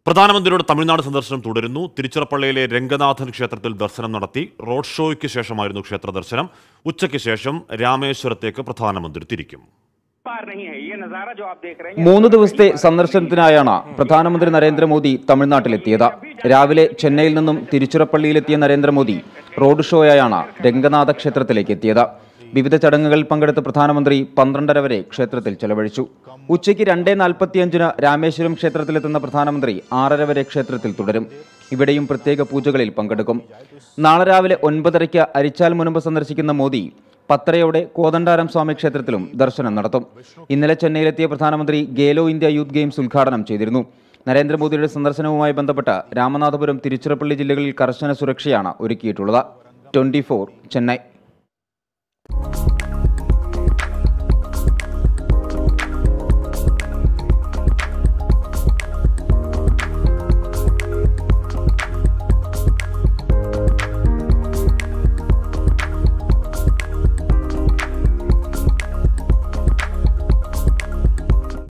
പ്രധാനമന്ത്രിയുടെ തമിഴ്നാട് സന്ദർശനം തുടരുന്നു തിരുച്ചിറപ്പള്ളിയിലെ രംഗനാഥൻ ക്ഷേത്രത്തിൽ ദർശനം നടത്തി റോഡ് ഷോയ്ക്ക് ശേഷമായിരുന്നു ക്ഷേത്ര ദർശനം ഉച്ചയ്ക്ക് ശേഷം രാമേശ്വരത്തേക്ക് പ്രധാനമന്ത്രി തിരിക്കും पार नहीं है ये नजारा जो आप देख रहे हैं മൂന്ന് ദിവസത്തെ സന്ദർശനത്തിനായാണ് പ്രധാനമന്ത്രി നരേന്ദ്രമോദി തമിഴ്നാട്ടിലെത്തിയത് രാവിലെ ചെന്നൈയിൽ നിന്നും തിരുച്ചിറപ്പള്ളിയിലെത്തിയ നരേന്ദ്രമോദി റോഡ് ഷോയായാണ് രംഗനാഥ ക്ഷേത്രത്തിലേക്ക് എത്തിയത് വിവിധ ചടങ്ങുകളിൽ പങ്കെടുത്ത പ്രധാനമന്ത്രി പന്ത്രണ്ടര വരെ ക്ഷേത്രത്തിൽ ചെലവഴിച്ചു ഉച്ചയ്ക്ക് രണ്ടേ നാൽപ്പത്തിയഞ്ചിന് രാമേശ്വരം ക്ഷേത്രത്തിലെത്തുന്ന പ്രധാനമന്ത്രി ആറര വരെ ക്ഷേത്രത്തിൽ തുടരും ഇവിടെയും പ്രത്യേക പൂജകളിൽ പങ്കെടുക്കും നാളെ രാവിലെ ഒൻപതരയ്ക്ക് അരിച്ചാൽ മുനമ്പ് സന്ദർശിക്കുന്ന മോദി പത്തരയോടെ കോദണ്ഡാരം സ്വാമി ക്ഷേത്രത്തിലും ദർശനം നടത്തും ഇന്നലെ ചെന്നൈയിലെത്തിയ പ്രധാനമന്ത്രി ഗേലോ ഇന്ത്യ യൂത്ത് ഗെയിംസ് ഉദ്ഘാടനം ചെയ്തിരുന്നു നരേന്ദ്രമോദിയുടെ സന്ദർശനവുമായി ബന്ധപ്പെട്ട് രാമനാഥപുരം തിരുച്ചിറപ്പള്ളി ജില്ലകളിൽ കർശന സുരക്ഷയാണ് ഒരുക്കിയിട്ടുള്ളത് ട്വന്റി ചെന്നൈ